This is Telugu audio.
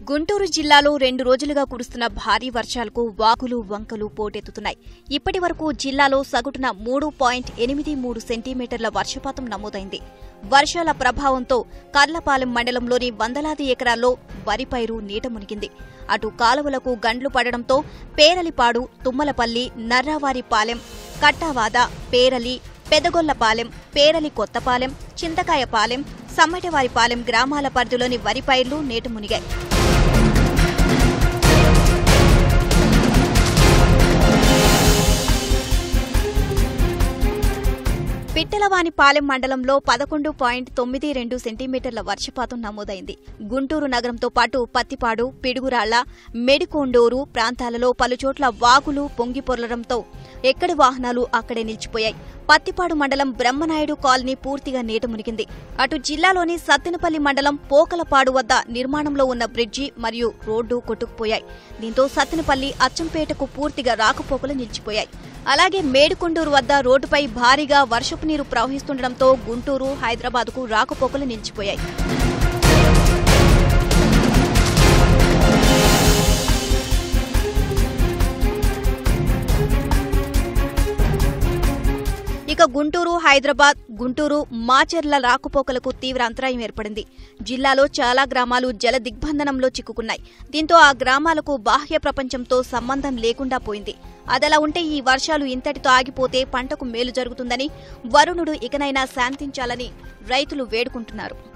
గుంటూరు జిల్లాలో రెండు రోజులుగా కురుస్తున్న భారీ వర్షాలకు వాగులు వంకలు పోటెత్తుతున్నాయి ఇప్పటి వరకు జిల్లాలో సగటున మూడు పాయింట్ ఎనిమిది మూడు సెంటీమీటర్ల వర్షపాతం నమోదైంది వర్షాల ప్రభావంతో కర్లపాలెం మండలంలోని వందలాది ఎకరాల్లో వరి పైరు నీట మునిగింది అటు కాలువలకు గండ్లు పడడంతో పేరలిపాడు తుమ్మలపల్లి నర్రావారిపాలెం కట్టావాద పేరలి పెదగొల్లపాలెం పేరలి కొత్తపాలెం చింతకాయపాలెం సమ్మటివారిపాలెం గ్రామాల పరిధిలోని వరి పైర్లు నీట మునిగాయి పిట్టలవానిపాలెం మండలంలో పదకొండు పాయింట్ తొమ్మిది రెండు సెంటీమీటర్ల వర్షపాతం నమోదైంది గుంటూరు నగరంతో పాటు పత్తిపాడు పిడుగురాళ్ల మెడికొండూరు ప్రాంతాలలో పలుచోట్ల వాగులు పొంగి పొర్లడంతో ఎక్కడి వాహనాలు అక్కడే నిలిచిపోయాయి పత్తిపాడు మండలం బ్రహ్మనాయుడు కాలనీ పూర్తిగా నీట మునిగింది అటు జిల్లాలోని సత్తెనపల్లి మండలం పోకలపాడు వద్ద నిర్మాణంలో ఉన్న బ్రిడ్జి మరియు రోడ్డు కొట్టుకుపోయాయి దీంతో సత్తెనపల్లి అచ్చంపేటకు పూర్తిగా రాకపోకలు నిలిచిపోయాయి అలాగే మేడుకొండూరు వద్ద రోడ్డుపై భారీగా వర్షపు నీరు ప్రవహిస్తుండటంతో గుంటూరు హైదరాబాద్కు రాకపోకలు నిలిచిపోయాయి ఇక గుంటూరు హైదరాబాద్ గుంటూరు మాచర్ల రాకపోకలకు తీవ్ర అంతరాయం ఏర్పడింది జిల్లాలో చాలా గ్రామాలు జల దిగ్బంధనంలో చిక్కుకున్నాయి దీంతో ఆ గ్రామాలకు బాహ్య ప్రపంచంతో సంబంధం లేకుండా పోయింది అదలా ఉంటే ఈ వర్షాలు ఇంతటితో ఆగిపోతే పంటకు మేలు జరుగుతుందని వరుణుడు ఇకనైనా శాంతించాలని రైతులు వేడుకుంటున్నారు